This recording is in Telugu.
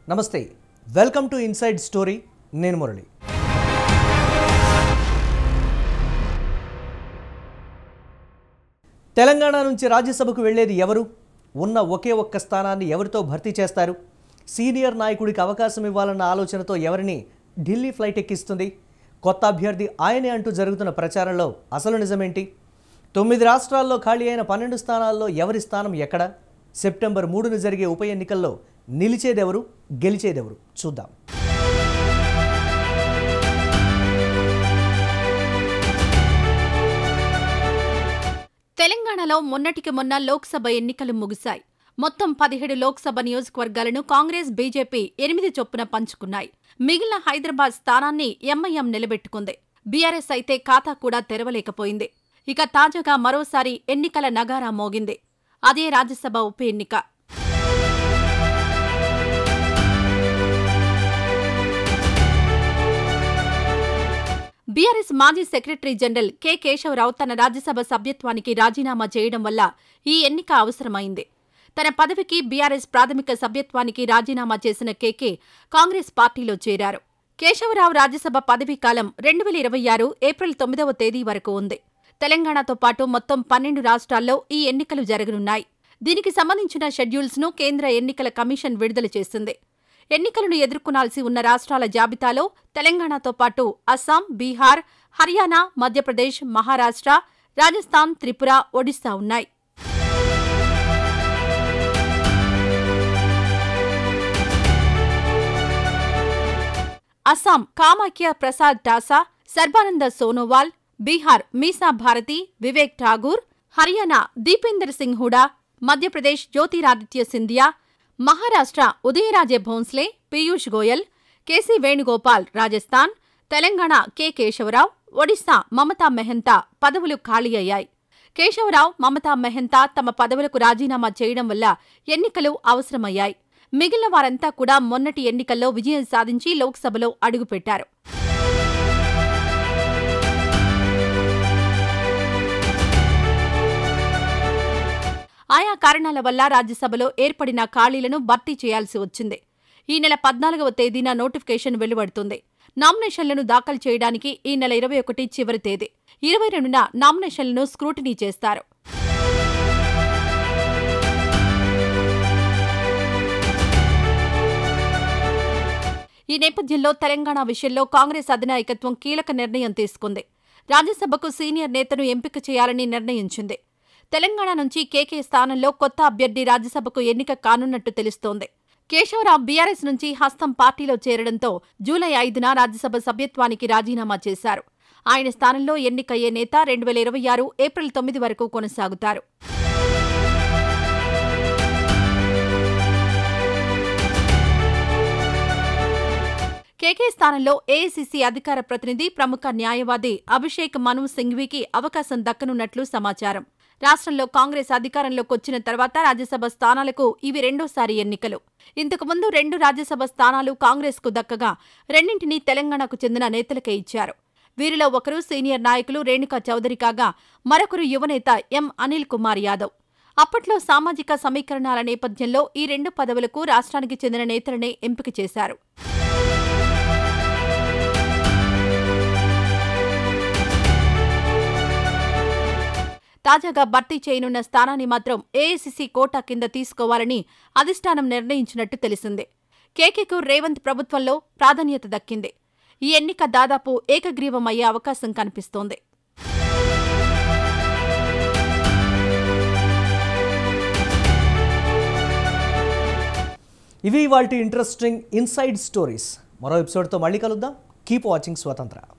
నమస్తే వెల్కమ్ టు ఇన్సైడ్ స్టోరీ నేను మురళి తెలంగాణ నుంచి రాజ్యసభకు వెళ్ళేది ఎవరు ఉన్న ఒకే ఒక్క స్థానాన్ని ఎవరితో భర్తీ చేస్తారు సీనియర్ నాయకుడికి అవకాశం ఇవ్వాలన్న ఆలోచనతో ఎవరిని ఢిల్లీ ఫ్లైట్ ఎక్కిస్తుంది కొత్త అభ్యర్థి ఆయనే అంటూ జరుగుతున్న ప్రచారంలో అసలు నిజమేంటి తొమ్మిది రాష్ట్రాల్లో ఖాళీ అయిన పన్నెండు స్థానాల్లో ఎవరి స్థానం ఎక్కడ సెప్టెంబర్ మూడున జరిగే ఉప ఎన్నికల్లో నిలిచేదెవరు గెలిచేదెవరు చూద్దాం తెలంగాణలో మొన్నటికి మొన్న లోక్సభ ఎన్నికలు ముగిశాయి మొత్తం పదిహేడు లోక్సభ నియోజకవర్గాలను కాంగ్రెస్ బీజేపీ ఎనిమిది చొప్పున పంచుకున్నాయి మిగిలిన హైదరాబాద్ స్థానాన్ని ఎంఐఎం నిలబెట్టుకుంది బీఆర్ఎస్ అయితే ఖాతా కూడా తెరవలేకపోయింది ఇక తాజాగా మరోసారి ఎన్నికల నగారా మోగింది అదే రాజ్యసభ ఉప ఎన్నిక బీఆర్ఎస్ మాజీ సెక్రటరీ జనరల్ కె కేశవరావు తన రాజ్యసభ సభ్యత్వానికి రాజీనామా చేయడం వల్ల ఈ ఎన్నిక అవసరమైంది తన పదవికి బీఆర్ఎస్ ప్రాథమిక సభ్యత్వానికి రాజీనామా చేసిన కేకే కాంగ్రెస్ పార్టీలో చేరారు కేశవరావు రాజ్యసభ పదవీ కాలం రెండు వేల ఇరవై ఆరు ఏప్రిల్ తొమ్మిదవ తేదీ వరకు ఉంది తెలంగాణతో పాటు మొత్తం పన్నెండు రాష్ట్రాల్లో ఈ ఎన్నికలు జరగనున్నాయి దీనికి సంబంధించిన షెడ్యూల్స్ ను కేంద్ర ఎన్నికల కమిషన్ విడుదల చేసింది ఎన్నికలను ఎదుర్కొనాల్సి ఉన్న రాష్ట్రాల జాబితాలో తెలంగాణతో పాటు అస్సాం బీహార్ హర్యానా మధ్యప్రదేశ్ మహారాష్ట్ర రాజస్థాన్ త్రిపుర ఒడిశా ఉన్నాయి అస్సాం కామాఖ్య ప్రసాద్ టాసా సర్బానంద సోనోవాల్ బీహార్ మీసా భారతి వివేక్ ఠాగూర్ హర్యానా దీపేందర్ సింగ్ హుడా మధ్యప్రదేశ్ జ్యోతిరాదిత్య సింధియా మహారాష్ట్ర ఉదయరాజే భోన్స్లే పీయూష్ గోయల్ కేసీ వేణుగోపాల్ రాజస్థాన్ తెలంగాణ కె కేశవరావు ఒడిశా మమతా మెహంతా పదవులు ఖాళీ అయ్యాయి కేశవరావు మమతా మెహంతా తమ పదవులకు రాజీనామా చేయడం వల్ల ఎన్నికలు అవసరమయ్యాయి మిగిలిన వారంతా కూడా మొన్నటి ఎన్నికల్లో విజయం సాధించి లోక్సభలో అడుగుపెట్టారు ఆయా కారణాల వల్ల రాజ్యసభలో ఏర్పడిన ఖాళీలను భర్తీ చేయాల్సి వచ్చింది ఈ నెల పద్నాలుగవ తేదీన నోటిఫికేషన్ వెలువడుతుంది నామినేషన్లను దాఖలు చేయడానికి ఈ నెల ఇరవై ఒకటి చివరి తేదీ ఇరవై రెండున నామినేషన్లను స్క్రూటినీ చేస్తారు ఈ నేపథ్యంలో తెలంగాణ విషయంలో కాంగ్రెస్ అధినాయకత్వం కీలక నిర్ణయం తీసుకుంది రాజ్యసభకు సీనియర్ నేతను ఎంపిక చేయాలని నిర్ణయించింది తెలంగాణ నుంచి కేకే స్థానంలో కొత్త అభ్యర్థి రాజ్యసభకు ఎన్నిక కానున్నట్టు తెలుస్తోంది కేశవరావు బీఆర్ఎస్ నుంచి హస్తం పార్టీలో చేరడంతో జూలై ఐదున రాజ్యసభ సభ్యత్వానికి రాజీనామా చేశారు ఆయన స్థానంలో ఎన్నికయ్యే నేత రెండు వేల ఇరవై ఆరు ఏప్రిల్ తొమ్మిది వరకు కొనసాగుతారు కేకే స్థానంలో ఏఐసీసీ అధికార ప్రతినిధి ప్రముఖ న్యాయవాది అభిషేక్ మను సింఘ్వీకి అవకాశం దక్కనున్నట్లు సమాచారం రాష్ట్రంలో కాంగ్రెస్ అధికారంలోకి వచ్చిన తర్వాత రాజ్యసభ స్థానాలకు ఇవి రెండోసారి ఎన్నికలు ఇంతకుముందు రెండు రాజ్యసభ స్థానాలు కాంగ్రెస్కు దక్కగా రెండింటినీ తెలంగాణకు చెందిన నేతలకే ఇచ్చారు వీరిలో ఒకరు సీనియర్ నాయకులు రేణుకా చౌదరి కాగా మరొకరు యువనేత ఎం అనిల్ కుమార్ యాదవ్ అప్పట్లో సామాజిక సమీకరణాల నేపథ్యంలో ఈ రెండు పదవులకు రాష్ట్రానికి చెందిన నేతలనే ఎంపిక చేశారు తాజాగా భర్తీ చేయనున్న స్థానాన్ని మాత్రం ఏఐసీసీ కోటా కింద తీసుకోవాలని అధిష్టానం నిర్ణయించినట్టు తెలిసింది కేకేకు రేవంత్ ప్రభుత్వంలో ప్రాధాన్యత దక్కింది ఈ ఎన్నిక దాదాపు ఏకగ్రీవమయ్యే అవకాశం కనిపిస్తోంది ఇవి వాటి ఇంట్రెస్టింగ్ ఇన్సైడ్ స్టోరీస్ మరో ఎపిసోడ్తో మళ్ళీ కలుద్దాం కీప్ వాచింగ్ స్వతంత్ర